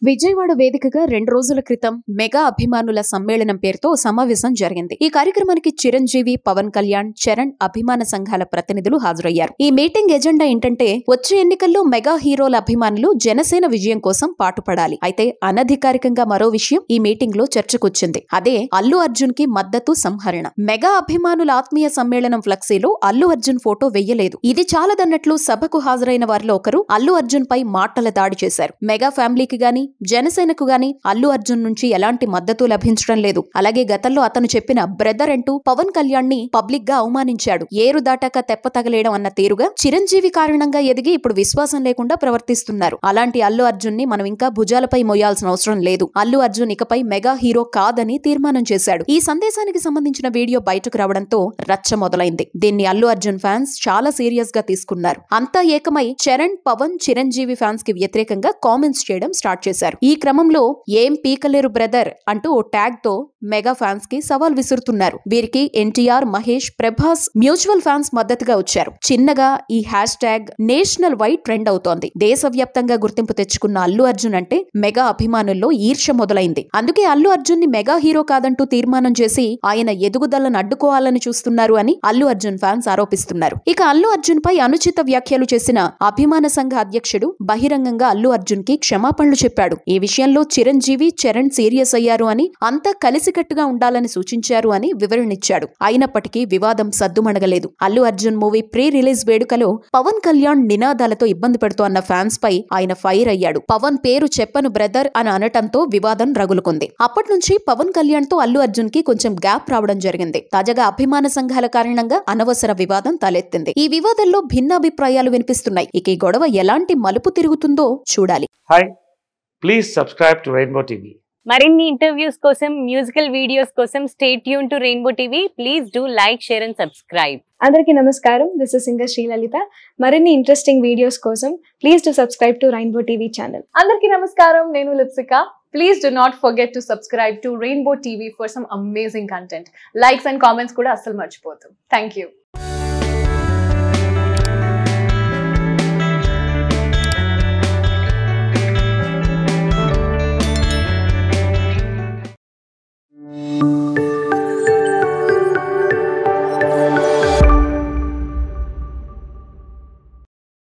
విజయవాడ వేదికగా రెండు రోజుల క్రితం మెగా అభిమానుల సమ్మేళనం పేరుతో సమావేశం జరిగింది ఈ కార్యక్రమానికి చిరంజీవి పవన్ కళ్యాణ్ చరణ్ అభిమాన సంఘాల ప్రతినిధులు హాజరయ్యారు ఈ మీటింగ్ ఎజెండా ఏంటంటే వచ్చే ఎన్నికల్లో మెగా హీరోల అభిమానులు జనసేన విజయం కోసం పాటుపడాలి అయితే అనధికారికంగా మరో విషయం ఈ మీటింగ్ లో చర్చకొచ్చింది అదే అల్లు అర్జున్ కి మద్దతు సంహరణ మెగా అభిమానుల ఆత్మీయ సమ్మేళనం ఫ్లెక్సీలో అల్లు అర్జున్ ఫోటో వెయ్యలేదు ఇది చాలదన్నట్లు సభకు హాజరైన వారిలో ఒకరు అల్లు అర్జున్ పై మాటల దాడి చేశారు మెగా ఫ్యామిలీకి గాని జనసేనకు గాని అల్లు అర్జున్ నుంచి ఎలాంటి మద్దతు లభించడం లేదు అలాగే గతంలో అతను చెప్పిన బ్రదర్ అంటూ పవన్ కళ్యాణ్ ని పబ్లిక్ గా అవమానించాడు ఏరు దాటాక తెప్ప తగలేయడం అన్న తీరుగా చిరంజీవి కారణంగా ఎదిగి ఇప్పుడు విశ్వాసం లేకుండా ప్రవర్తిస్తున్నారు అలాంటి అల్లు అర్జున్ ని మనం ఇంకా భుజాలపై మోయాల్సిన అవసరం లేదు అల్లు అర్జున్ ఇకపై మెగా హీరో కాదని తీర్మానం చేశాడు ఈ సందేశానికి సంబంధించిన వీడియో బయటకు రావడంతో రచ్చ మొదలైంది దీన్ని అల్లు అర్జున్ ఫ్యాన్స్ చాలా సీరియస్ గా తీసుకున్నారు అంతా ఏకమై చరణ్ పవన్ చిరంజీవి ఫ్యాన్స్ కి వ్యతిరేకంగా కామెంట్స్ చేయడం స్టార్ట్ చేశారు ఈ క్రమంలో ఏం పీకలేరు బ్రదర్ అంటూ ఓ ట్యాగ్ తో మెగా ఫ్యాన్స్ కి సవాల్ విసురుతున్నారు వీరికి ఎన్టీఆర్ మహేష్ ప్రభాస్ మ్యూచువల్ ఫ్యాన్స్ మద్దతుగా వచ్చారు చిన్నగా ఈ hashtag national wide trend అవుతోంది దేశవ్యాప్తంగా గుర్తింపు తెచ్చుకున్న అల్లు అర్జున్ అంటే మెగా అభిమానుల్లో ఈర్ష్య మొదలైంది అందుకే అల్లు అర్జున్ ని మెగా హీరో కాదంటూ తీర్మానం చేసి ఆయన ఎదుగుదలను అడ్డుకోవాలని చూస్తున్నారు అని అల్లు అర్జున్ ఫ్యాన్స్ ఆరోపిస్తున్నారు ఇక అల్లు అర్జున్ పై అనుచిత వ్యాఖ్యలు చేసిన అభిమాన సంఘ అధ్యక్షుడు బహిరంగంగా అల్లు అర్జున్ కి క్షమాపణలు చెప్పాడు ఈ విషయంలో చిరంజీవి చరణ్ సీరియస్ అయ్యారు అని అంతా కలిసికట్టుగా ఉండాలని సూచించారు అని వివరణిచ్చాడు అయినప్పటికీ వివాదం సద్దుమణగలేదు Allu Arjun movie pre release వేడుకలో పవన్ కళ్యాణ్ నినాదాలతో ఇబ్బంది పెడుతోన్న ఫ్యాన్స్ పై ఆయన ఫైర్ అయ్యాడు పవన్ పేరు చెప్పను బ్రదర్ అని అనటంతో వివాదం రగులుకుంది అప్పటి నుంచి పవన్ కళ్యాణ్ తో అల్లు అర్జున్ కి కొంచెం గ్యాప్ రావడం జరిగింది తాజాగా అభిమాన సంఘాల కారణంగా అనవసర వివాదం తలెత్తింది ఈ వివాదంలో భిన్నాభిప్రాయాలు వినిపిస్తున్నాయి ఇక ఈ గొడవ ఎలాంటి మలుపు తిరుగుతుందో చూడాలి hi please subscribe to Rainbow TV మరిన్ని ఇంటర్వ్యూస్ కోసం మ్యూజికల్ వీడియోస్ కోసం stay tuned to Rainbow TV please do like share and subscribe అందరికీ నమస్కారం దిస్ ఇస్ సింగర్ శ్రీలలిత మరిన్ని ఇంట్రెస్టింగ్ వీడియోస్ కోసం please to subscribe to Rainbow TV channel అందరికీ నమస్కారం నేను Lipsika please do not forget to subscribe to Rainbow TV for some amazing content likes and comments కూడా అస్సలు మర్చిపోతాం థ్యాంక్ యూ